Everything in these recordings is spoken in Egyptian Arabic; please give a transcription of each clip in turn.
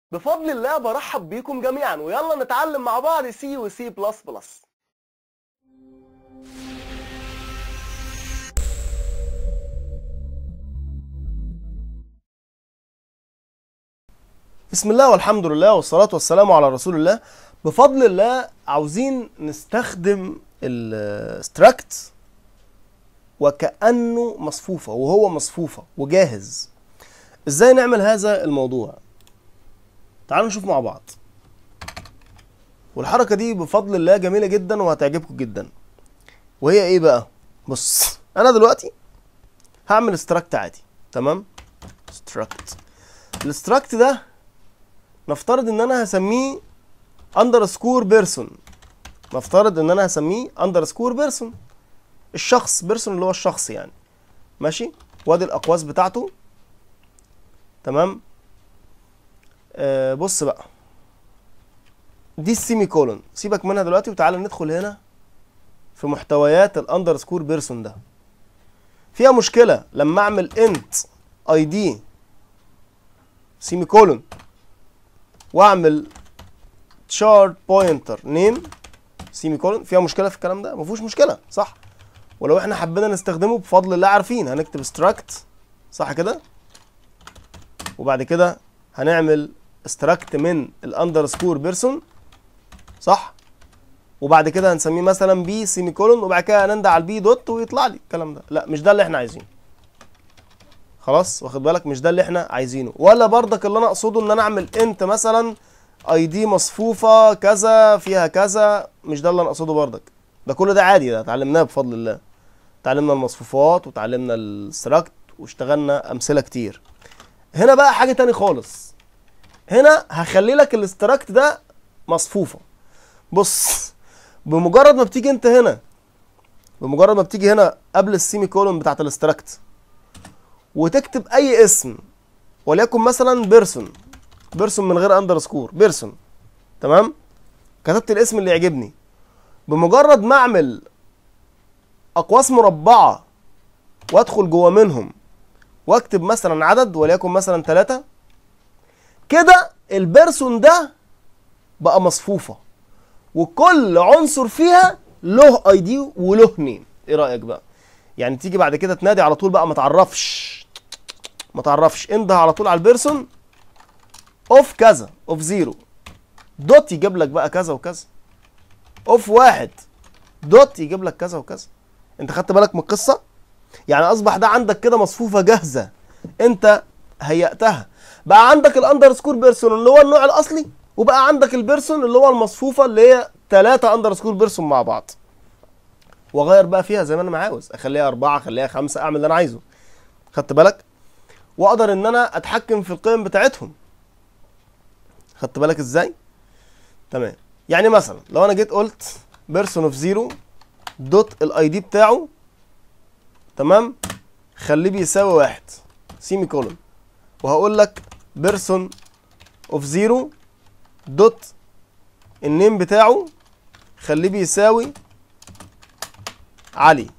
بفضل الله برحب بيكم جميعا ويلا نتعلم مع بعض سي وسي بلس بلس بسم الله والحمد لله والصلاة والسلام على رسول الله بفضل الله عاوزين نستخدم الاستراكت وكأنه مصفوفة وهو مصفوفة وجاهز ازاي نعمل هذا الموضوع تعالوا نشوف مع بعض والحركة دي بفضل الله جميلة جدا وهتعجبكم جدا وهي ايه بقى بص انا دلوقتي هعمل استراكت عادي تمام استراكت الاستراكت ده نفترض ان انا هسميه اندرسكور بيرسون نفترض ان انا هسميه اندرسكور بيرسون الشخص بيرسون اللي هو الشخص يعني ماشي وادي الاقواس بتاعته تمام آه بص بقى دي السيمي كولون سيبك منها دلوقتي وتعالى ندخل هنا في محتويات الاندرسكور بيرسون ده فيها مشكله لما اعمل انت اي دي سيمي كولون واعمل تشارت بوينتر نيم سيمي كولون فيها مشكله في الكلام ده ما فيهوش مشكله صح ولو احنا حبينا نستخدمه بفضل الله عارفين هنكتب ستراكت صح كده وبعد كده هنعمل استراكت من الاندرسكور بيرسون صح وبعد كده هنسميه مثلا بي سيمي كولون وبعد كده هنندع على البي دوت ويطلع لي الكلام ده لا مش ده اللي احنا عايزينه خلاص واخد بالك مش ده اللي احنا عايزينه ولا برضك اللي انا اقصده ان انا اعمل انت مثلا اي دي مصفوفه كذا فيها كذا مش ده اللي انا اقصده برضك ده كل ده عادي ده اتعلمناه بفضل الله اتعلمنا المصفوفات وتعلمنا الستراكت واشتغلنا امثله كتير هنا بقى حاجه تاني خالص هنا هخلي لك الاستراكت ده مصفوفه بص بمجرد ما بتيجي انت هنا بمجرد ما بتيجي هنا قبل السيمي كولون بتاعت الاستراكت وتكتب اي اسم وليكن مثلا بيرسون بيرسون من غير اندرسكور بيرسون تمام كتبت الاسم اللي يعجبني بمجرد ما اعمل اقواس مربعه وادخل جوه منهم واكتب مثلا عدد وليكن مثلا ثلاثة كده البيرسون ده بقى مصفوفه وكل عنصر فيها له اي دي وله نيم ايه رايك بقى يعني تيجي بعد كده تنادي على طول بقى ما تعرفش ما تعرفش انده على طول على البيرسون اوف كذا اوف زيرو دوت يجيب لك بقى كذا وكذا اوف واحد دوت يجيب لك كذا وكذا انت خدت بالك من القصه يعني اصبح ده عندك كده مصفوفه جاهزه انت هيأتها بقى عندك الاندرسكور بيرسون اللي هو النوع الاصلي وبقى عندك البيرسون اللي هو المصفوفه اللي هي ثلاثة اندرسكور بيرسون مع بعض واغير بقى فيها زي ما انا ما عاوز اخليها اربعه اخليها خمسه اعمل اللي انا عايزه خدت بالك واقدر ان انا اتحكم في القيم بتاعتهم خدت بالك ازاي تمام يعني مثلا لو انا جيت قلت بيرسون اوف زيرو دوت الاي دي بتاعه تمام خليه بيساوي واحد سيمي كولون وهقول لك بيرسون اوف زيرو دوت النيم بتاعه خليه بيساوي علي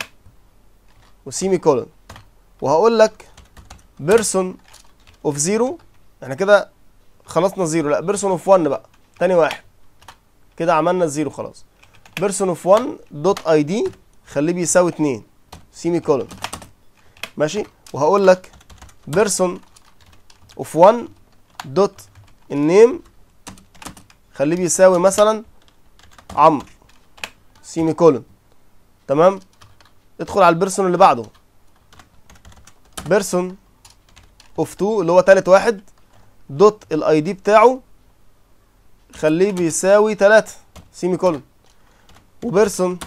وسيمي كولون وهقول لك بيرسون اوف زيرو احنا كده خلصنا زيرو لا بيرسون اوف 1 بقى تاني واحد كده عملنا الزيرو خلاص بيرسون اوف 1 دوت اي دي خليه بيساوي 2 سيمي كولون ماشي وهقول لك بيرسون اوف 1 دوت النيم خليه بيساوي مثلا عمرو سيمي كولون تمام ادخل على البيرسون اللي بعده بيرسون اوف 2 اللي هو تالت واحد دوت الاي دي بتاعه خليه بيساوي 3 سيمي كولون وبيرسون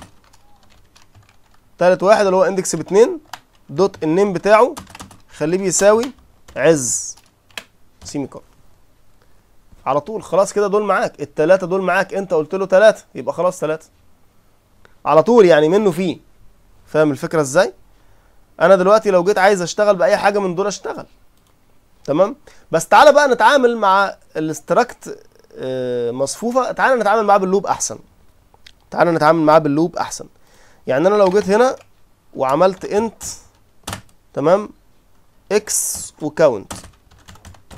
تالت واحد اللي هو اندكس باتنين دوت النيم بتاعه خليه بيساوي عز سيمي كولون على طول خلاص كده دول معاك التلاتة دول معاك انت قلت له تلاتة يبقى خلاص تلاتة على طول يعني منه فيه فاهم الفكرة ازاي انا دلوقتي لو جيت عايز اشتغل باي حاجة من دول اشتغل تمام بس تعالى بقى نتعامل مع الاستراكت مصفوفة تعالى نتعامل معاه باللوب احسن تعالى نتعامل معاه باللوب احسن يعني انا لو جيت هنا وعملت انت تمام اكس وكاونت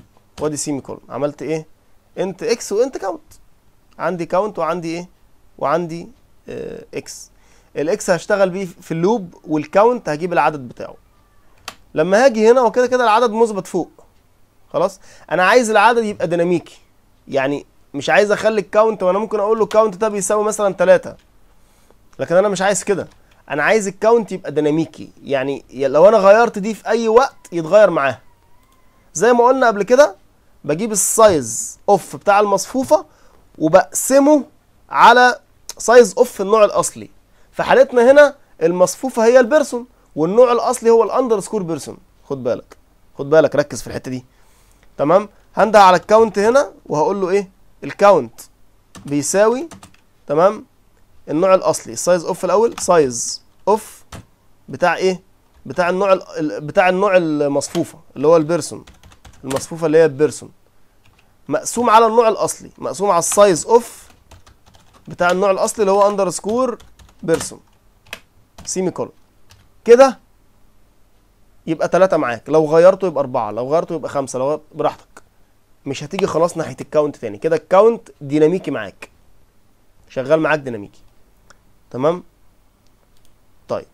وادي سيمي كولون عملت ايه انت اكس وانت كاونت عندي كاونت وعندي ايه وعندي اه اكس الاكس هشتغل بيه في اللوب والكاونت هجيب العدد بتاعه لما هاجي هنا وكده كده العدد مثبت فوق خلاص انا عايز العدد يبقى ديناميكي يعني مش عايز اخلي الكاونت وانا ممكن اقول له الكاونت ده بيساوي مثلا 3 لكن انا مش عايز كده انا عايز الكاونت يبقى ديناميكي يعني لو انا غيرت دي في اي وقت يتغير معاها زي ما قلنا قبل كده بجيب السايز اوف بتاع المصفوفه وبقسمه على سايز اوف النوع الاصلي في حالتنا هنا المصفوفه هي البيرسون والنوع الاصلي هو الاندرسكور بيرسون خد بالك خد بالك ركز في الحته دي تمام هنده على الكاونت هنا وهقول له ايه الكاونت بيساوي تمام النوع الاصلي السايز اوف الاول سايز اوف بتاع ايه بتاع النوع ال- بتاع النوع المصفوفه اللي هو البيرسون المصفوفه اللي هي البيرسون مقسوم على النوع الاصلي مقسوم على السايز اوف بتاع النوع الاصلي اللي هو اندرسكور بيرسون سيمي كولون كده يبقى ثلاثة معاك لو غيرته يبقى أربعة لو غيرته يبقى خمسة لو غيرت براحتك مش هتيجي خلاص ناحية الكاونت تاني كده الكاونت ديناميكي معاك شغال معاك ديناميكي تمام طيب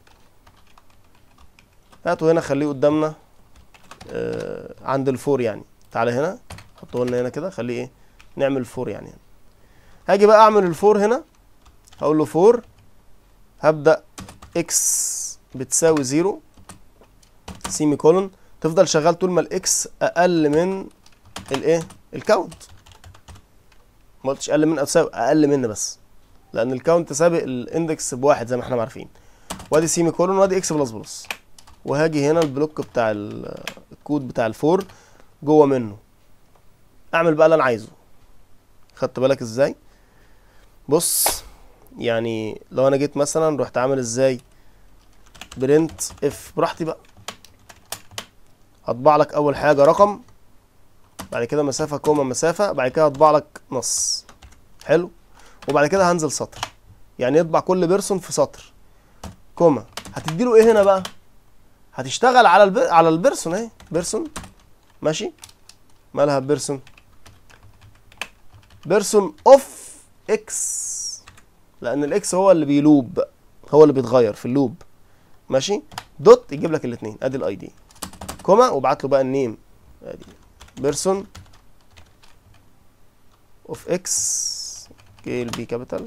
هاتوا هنا خليه قدامنا آه عند الفور يعني تعالى هنا حطه لنا هنا كده خليه ايه نعمل فور يعني هاجي بقى اعمل الفور هنا هقول له فور هبدأ اكس بتساوي زيرو سيمي كولون تفضل شغال طول ما الاكس اقل من الايه الكاونت ما قلتش اقل من او تساوي اقل من بس لان الكاونت سابق الاندكس بواحد زي ما احنا عارفين وادي سيمي كولون وادي اكس بلس بلس وهاجي هنا البلوك بتاع ال- الكود بتاع الفور جوه منه اعمل بقى اللي انا عايزه خدت بالك ازاي بص يعني لو انا جيت مثلا رحت عامل ازاي برنت اف براحتي بقى هطبع لك اول حاجه رقم بعد كده مسافه كوما مسافه بعد كده هطبع لك نص حلو وبعد كده هنزل سطر يعني يطبع كل بيرسون في سطر كوما هتديله ايه هنا بقى هتشتغل على البر... على البيرسون اهي بيرسون ماشي مالها بيرسون بيرسون اوف اكس لان الاكس هو اللي بيلوب هو اللي بيتغير في اللوب ماشي دوت يجيب لك الاثنين ادي الاي دي كوما وابعت له بقى النيم ادي بيرسون اوف اكس كي ال بي كابيتال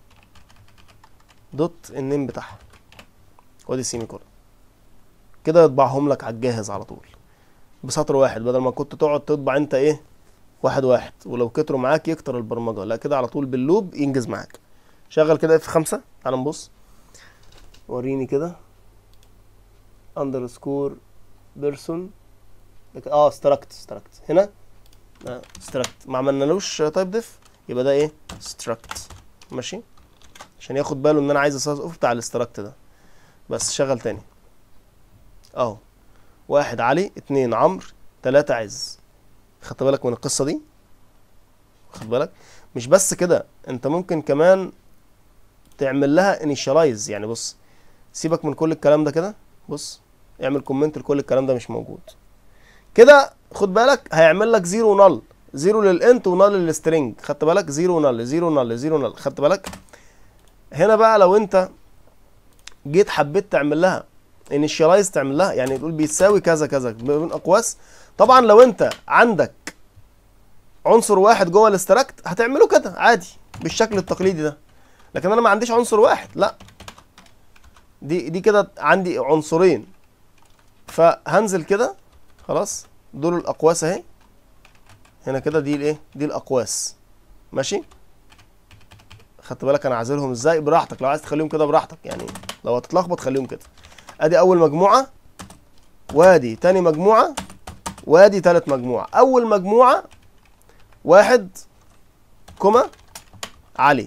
دوت النيم بتاعها وادي سيمي كولون كده يطبعهم لك على الجاهز على طول بسطر واحد بدل ما كنت تقعد تطبع انت ايه واحد واحد ولو كتروا معاك يكتر البرمجه لا كده على طول باللوب ينجز معاك شغل كده اف 5 تعال نبص وريني كده اندرسكور بيرسون اه ستراكت ستراكت هنا ستراكت ما عملنالوش تايب ديف يبقى ده ايه ستراكت ماشي عشان ياخد باله ان انا عايز السايز اوف بتاع الاستراكت ده بس شغل تاني اهو واحد علي اتنين عمرو تلاتة عز خدت بالك من القصة دي خد بالك مش بس كده انت ممكن كمان تعمل لها انيشالايز يعني بص سيبك من كل الكلام ده كده بص اعمل كومنت لكل الكلام ده مش موجود كده خد بالك هيعمل لك زيرو نل زيرو للانت ونل للسترنج خدت بالك زيرو نل زيرو نل زيرو نل خدت بالك هنا بقى لو انت جيت حبيت تعمل لها انيشالايز تعمل لها يعني تقول بيساوي كذا كذا من اقواس طبعا لو انت عندك عنصر واحد جوه الاستراكت هتعمله كده عادي بالشكل التقليدي ده لكن انا ما عنديش عنصر واحد لا دي دي كده عندي عنصرين فهنزل كده خلاص دول الاقواس اهي هنا كده دي الايه دي الاقواس ماشي خدت بالك انا عازلهم ازاي براحتك لو عايز تخليهم كده براحتك يعني لو هتتلخبط خليهم كده ادي اول مجموعه وادي تاني مجموعه وادي تالت مجموعه اول مجموعه واحد كوما علي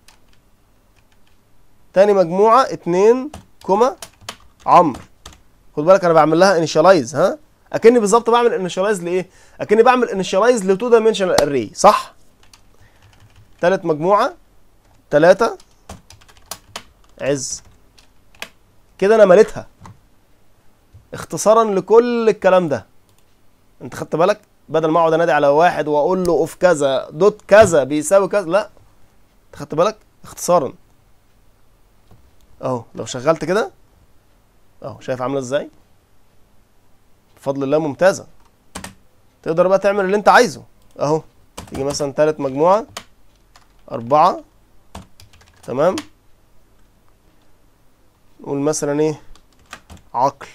تاني مجموعه اتنين كوما عمرو خد بالك انا بعمل لها انيشالايز ها اكني بالظبط بعمل انيشالايز لايه اكني بعمل انيشالايز لتو دايمنشنال اري صح تالت مجموعه تلاتة عز كده انا مليتها اختصارا لكل الكلام ده انت خدت بالك بدل ما اقعد انادي على واحد واقول له اوف كذا دوت كذا بيساوي كذا لا أنت خدت بالك اختصارا اهو لو شغلت كده اهو شايف عامله ازاي بفضل الله ممتازه تقدر بقى تعمل اللي انت عايزه اهو تيجي مثلا تالت مجموعه أربعة تمام نقول مثلا ايه عقل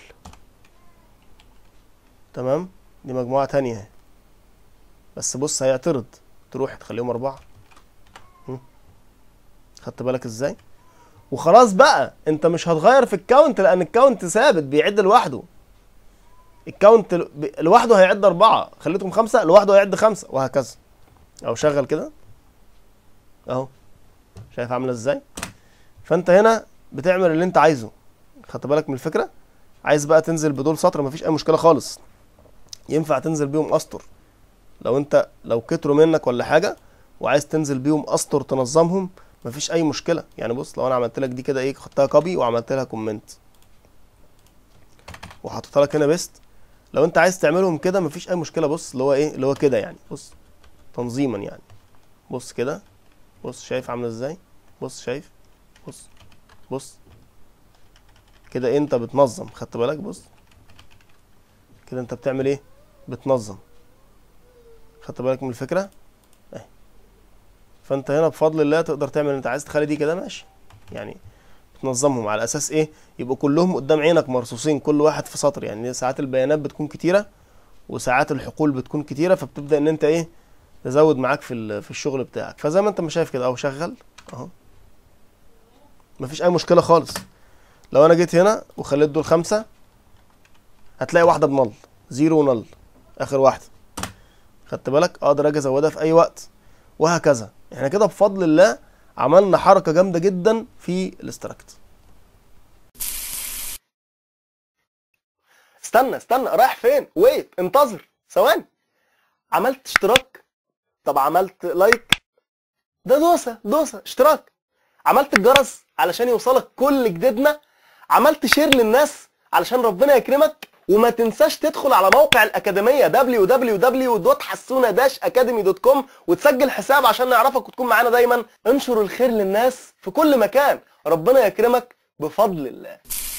تمام دي مجموعة تانية اهي بس بص هيعترض تروح تخليهم أربعة هم؟ خدت بالك ازاي وخلاص بقى انت مش هتغير في الكاونت لان الكاونت ثابت بيعد لوحده الكاونت ل- ب- لوحده هيعد أربعة خليتهم خمسة لوحده هيعد خمسة وهكذا أو شغل كده أهو شايف عاملة ازاي فانت هنا بتعمل اللي انت عايزه خدت بالك من الفكرة عايز بقى تنزل بدول سطر مفيش أي مشكلة خالص ينفع تنزل بيهم أسطر لو انت لو كتروا منك ولا حاجة وعايز تنزل بيهم أسطر تنظمهم مفيش أي مشكلة يعني بص لو أنا عملت لك دي كده ايه خدتها كوبي وعملت لها كومنت وحطيتها لك هنا بيست لو انت عايز تعملهم كده مفيش اي مشكله بص اللي هو ايه اللي هو كده يعني بص تنظيما يعني بص كده بص شايف عامله ازاي بص شايف بص بص كده انت بتنظم خدت بالك بص كده انت بتعمل ايه بتنظم خدت بالك من الفكره اهي فانت هنا بفضل الله تقدر تعمل اللي انت عايز تخلي دي كده ماشي يعني تنظمهم على اساس ايه يبقوا كلهم قدام عينك مرصوصين كل واحد في سطر يعني ساعات البيانات بتكون كتيره وساعات الحقول بتكون كتيره فبتبدا ان انت ايه تزود معاك في ال- في الشغل بتاعك فزي ما انت ما شايف كده اهو شغل اهو مفيش اي مشكله خالص لو انا جيت هنا وخليت دول خمسه هتلاقي واحده بنل زيرو ونل اخر واحده خدت بالك اقدر اجي ازودها في اي وقت وهكذا احنا كده بفضل الله عملنا حركه جامده جدا في الاستراكت استنى استنى رايح فين ويت انتظر ثواني عملت اشتراك طب عملت لايك ده دوسه دوسه اشتراك عملت الجرس علشان يوصلك كل جديدنا عملت شير للناس علشان ربنا يكرمك وما تنساش تدخل على موقع الأكاديمية www.حسونة-academy.com وتسجل حساب عشان نعرفك وتكون معانا دايما انشر الخير للناس في كل مكان ربنا يكرمك بفضل الله